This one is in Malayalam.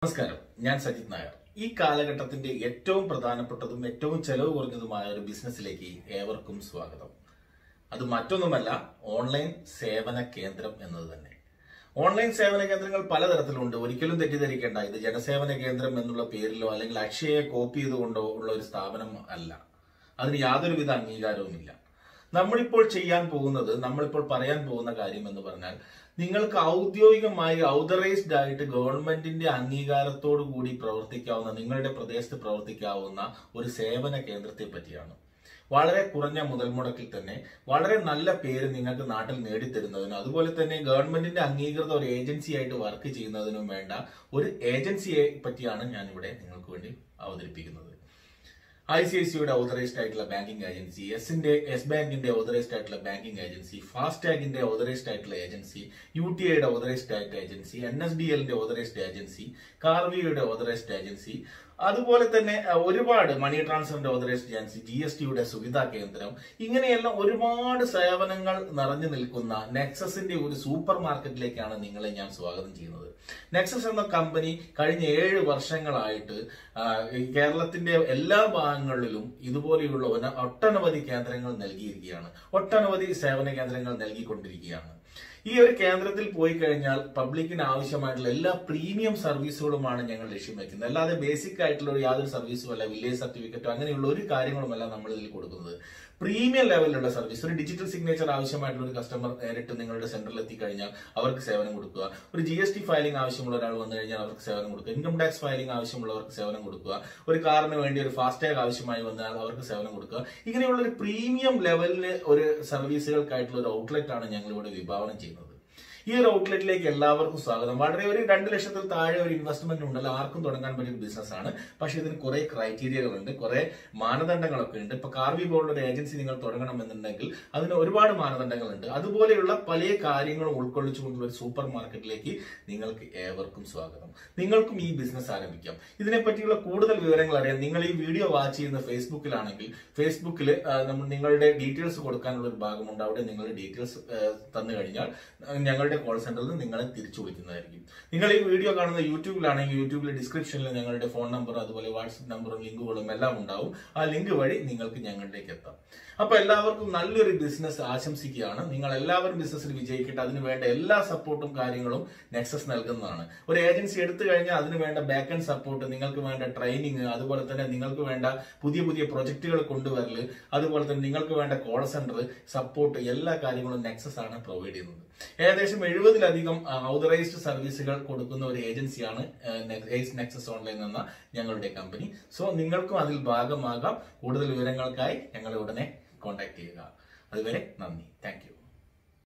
നമസ്കാരം ഞാൻ സജിത് നായർ ഈ കാലഘട്ടത്തിന്റെ ഏറ്റവും പ്രധാനപ്പെട്ടതും ഏറ്റവും ചെലവ് കുറഞ്ഞതുമായ ഒരു ബിസിനസ്സിലേക്ക് ഏവർക്കും സ്വാഗതം അത് മറ്റൊന്നുമല്ല ഓൺലൈൻ സേവന കേന്ദ്രം എന്നത് തന്നെ ഓൺലൈൻ സേവന കേന്ദ്രങ്ങൾ പലതരത്തിലുണ്ട് ഒരിക്കലും തെറ്റിദ്ധരിക്കേണ്ട ഇത് ജനസേവന കേന്ദ്രം എന്നുള്ള പേരിലോ അല്ലെങ്കിൽ അക്ഷയയെ കോപ്പി ചെയ്തുകൊണ്ടോ ഉള്ള ഒരു സ്ഥാപനം അല്ല അതിന് യാതൊരുവിധ അംഗീകാരവുമില്ല നമ്മളിപ്പോൾ ചെയ്യാൻ പോകുന്നത് നമ്മളിപ്പോൾ പറയാൻ പോകുന്ന കാര്യം എന്ന് പറഞ്ഞാൽ നിങ്ങൾക്ക് ഔദ്യോഗികമായി ഔതറൈസ്ഡ് ആയിട്ട് ഗവൺമെന്റിന്റെ അംഗീകാരത്തോടു കൂടി പ്രവർത്തിക്കാവുന്ന നിങ്ങളുടെ പ്രദേശത്ത് പ്രവർത്തിക്കാവുന്ന ഒരു സേവന കേന്ദ്രത്തെ പറ്റിയാണ് വളരെ കുറഞ്ഞ മുതൽ മുടക്കിൽ തന്നെ വളരെ നല്ല പേര് നിങ്ങൾക്ക് നാട്ടിൽ നേടിത്തരുന്നതിനും അതുപോലെ തന്നെ ഗവൺമെന്റിന്റെ അംഗീകൃത ഒരു ഏജൻസി ആയിട്ട് വർക്ക് ചെയ്യുന്നതിനും വേണ്ട ഒരു ഏജൻസിയെ പറ്റിയാണ് ഞാൻ ഇവിടെ നിങ്ങൾക്ക് വേണ്ടി അവതരിപ്പിക്കുന്നത് ഐ സി ഐ സിയുടെ ഓതറൈസ്ഡ് ആയിട്ടുള്ള ബാങ്കിംഗ് ഏജൻസി എസിന്റെ എസ് ബാങ്കിന്റെ ഓതറൈസ്ഡ് ആയിട്ടുള്ള ബാങ്കിംഗ് ഏജൻസി ഫാസ്ടാഗിന്റെ ഓതറൈസ്ഡ് ആയിട്ടുള്ള ഏജൻസി യു ടി ഐയുടെ ഓതറൈസ്ഡ് ആയിട്ടുള്ള ഏജൻസി എൻ എസ് ഡി എല്ലിന്റെ ഓതറൈസ്ഡ് ഏജൻസി കാർവിയുടെ ഓതറൈസ്ഡ് ഏജൻസി അതുപോലെ തന്നെ അഹ്, ഒരുപാട് മണി ട്രാൻസ്ഫറിന്റെ ഓതറൈസ്ഡ് ഏജൻസി ജി എസ് ടിയുടെ സുവിധാ കേന്ദ്രം ഇങ്ങനെയെല്ലാം ഒരുപാട് സേവനങ്ങൾ നിറഞ്ഞു നിൽക്കുന്ന നെക്സസിന്റെ ഒരു സൂപ്പർ മാർക്കറ്റിലേക്കാണ് നിങ്ങളെ ഞാൻ സ്വാഗതം ചെയ്യുന്നത് നെക്സസ് എന്ന കമ്പനി കഴിഞ്ഞ ഏഴ് വർഷങ്ങളായിട്ട് ആ, ഈ കേരളത്തിന്റെ എല്ലാ ഭാഗങ്ങളിലും ഇതുപോലെയുള്ള ഒന- ഒട്ടനവധി കേന്ദ്രങ്ങൾ നൽകിയിരിക്കുകയാണ് ഒട്ടനവധി സേവന കേന്ദ്രങ്ങൾ നൽകിക്കൊണ്ടിരിക്കുകയാണ് ഈ ഒരു കേന്ദ്രത്തിൽ പോയി കഴിഞ്ഞാൽ പബ്ലിക്കിന് ആവശ്യമായിട്ടുള്ള എല്ലാ പ്രീമിയം സർവീസുകളുമാണ് ഞങ്ങൾ ലക്ഷ്യം വെക്കുന്നത് അല്ലാതെ ബേസിക് ആയിട്ടുള്ള ഒരു യാതൊരു സർവീസും അല്ല വില്ലേജ് സർട്ടിഫിക്കറ്റോ അങ്ങനെയുള്ള ഒരു കാര്യങ്ങളുമല്ല നമ്മൾ ഇതിൽ കൊടുക്കുന്നത് പ്രീമിയം ലെവലിലുള്ള സർവീസ് ഒരു ഡിജിറ്റൽ സിഗ്നേച്ചർ ആവശ്യമായിട്ടുള്ള ഒരു കസ്റ്റമർ നേരിട്ട് നിങ്ങളുടെ സെന്ററിൽ എത്തിക്കഴിഞ്ഞാൽ അവർക്ക് സേവനം കൊടുക്കുക ഒരു ജി എസ് ടി ഫയലിംഗ് ആവശ്യമുള്ള ഒരാൾ വന്നു കഴിഞ്ഞാൽ അവർക്ക് സേവനം കൊടുക്കുക ഇൻകം ടാക്സ് ഫയലിംഗ് ആവശ്യമുള്ളവർക്ക് സേവനം കൊടുക്കുക ഒരു കാറിന് വേണ്ടി ഒരു ഫാസ്ടാഗ് ആവശ്യമായി വന്നാൽ അവർക്ക് സേവനം കൊടുക്കുക ഇങ്ങനെയുള്ള ഒരു പ്രീമിയം ലെവലില് ഒരു സർവീസുകൾക്കായിട്ടുള്ള ഒരു ഔട്ട്ലെറ്റ് ആണ് ഞങ്ങൾ ഇവിടെ വിഭാവനം ചെയ്യുന്നത് ഈ ഒരു ഔട്ട്ലെറ്റിലേക്ക് എല്ലാവർക്കും സ്വാഗതം വളരെ ഒരു രണ്ട് ലക്ഷത്തിൽ താഴെ ഒരു ഇൻവെസ്റ്റ്മെന്റ് ഉണ്ടല്ലോ ആർക്കും തുടങ്ങാൻ പറ്റിയ ബിസിനസ് ആണ് പക്ഷെ ഇതിന് കുറെ ക്രൈറ്റീരിയകളുണ്ട് കുറെ മാനദണ്ഡങ്ങളൊക്കെ ഉണ്ട് ഇപ്പൊ കാർവി പോലുള്ള ഒരു ഏജൻസി നിങ്ങൾ തുടങ്ങണമെന്നുണ്ടെങ്കിൽ അതിന് ഒരുപാട് മാനദണ്ഡങ്ങളുണ്ട് അതുപോലെയുള്ള പല കാര്യങ്ങളും ഉൾക്കൊള്ളിച്ചുകൊണ്ടുള്ള ഒരു സൂപ്പർ മാർക്കറ്റിലേക്ക് നിങ്ങൾക്ക് ഏവർക്കും സ്വാഗതം നിങ്ങൾക്കും ഈ ബിസിനസ് ആരംഭിക്കാം ഇതിനെ പറ്റിയുള്ള കൂടുതൽ വിവരങ്ങൾ അറിയാൻ നിങ്ങൾ ഈ വീഡിയോ വാച്ച് ചെയ്യുന്ന ഫേസ്ബുക്കിലാണെങ്കിൽ ഫേസ്ബുക്കിൽ നമ്മൾ നിങ്ങളുടെ ഡീറ്റെയിൽസ് കൊടുക്കാനുള്ള ഒരു ഭാഗമുണ്ട് അവിടെ നിങ്ങളുടെ ഡീറ്റെയിൽസ് തന്നു കഴിഞ്ഞാൽ ആ, ഞങ്ങളുടെ കോൾ സെന്ററിൽ നിന്ന് നിങ്ങളെ തിരിച്ചു വിളിക്കുന്നതായിരിക്കും നിങ്ങൾ ഈ വീഡിയോ കാണുന്ന യൂട്യൂബിലാണെങ്കിൽ യൂട്യൂബിലെ ഡിസ്ക്രിപ്ഷനിൽ ഞങ്ങളുടെ ഫോൺ നമ്പർ അതുപോലെ വാട്സപ്പ് നമ്പറും ലിങ്കുകളും എല്ലാം ഉണ്ടാവും ആ ലിങ്ക് വഴി നിങ്ങൾക്ക് ഞങ്ങളിലേക്ക് എത്താം അപ്പൊ എല്ലാവർക്കും നല്ലൊരു ബിസിനസ് ആശംസിക്കുകയാണ് നിങ്ങൾ എല്ലാവരും ബിസിനസ്സിൽ വിജയിക്കട്ടെ അതിന് വേണ്ട എല്ലാ സപ്പോർട്ടും കാര്യങ്ങളും നെക്സസ് നൽകുന്നതാണ് ഒരു ഏജൻസി എടുത്തു കഴിഞ്ഞാൽ അതിന് വേണ്ട ബാക്ക് ആൻഡ് സപ്പോർട്ട് നിങ്ങൾക്ക് വേണ്ട ട്രെയിനിങ് അതുപോലെ തന്നെ നിങ്ങൾക്ക് വേണ്ട പുതിയ പുതിയ പ്രൊജക്ടുകൾ കൊണ്ടുവരല് അതുപോലെ തന്നെ നിങ്ങൾക്ക് വേണ്ട കോൾ സെന്റർ സപ്പോർട്ട് എല്ലാ കാര്യങ്ങളും നെക്സസ് ആണ് പ്രൊവൈഡ് ചെയ്യുന്നത് ഏകദേശം എഴുപതിലധികം ഔതറൈസ്ഡ് സർവീസുകൾ കൊടുക്കുന്ന ഒരു ഏജൻസിയാണ് നെക്സസ് ഓൺലൈൻ എന്ന ഞങ്ങളുടെ കമ്പനി സോ നിങ്ങൾക്കും അതിൽ ഭാഗമാകാം കൂടുതൽ വിവരങ്ങൾക്കായി ഞങ്ങളെ ഉടനെ കോൺടാക്ട് ചെയ്യുക അതുവരെ നന്ദി താങ്ക്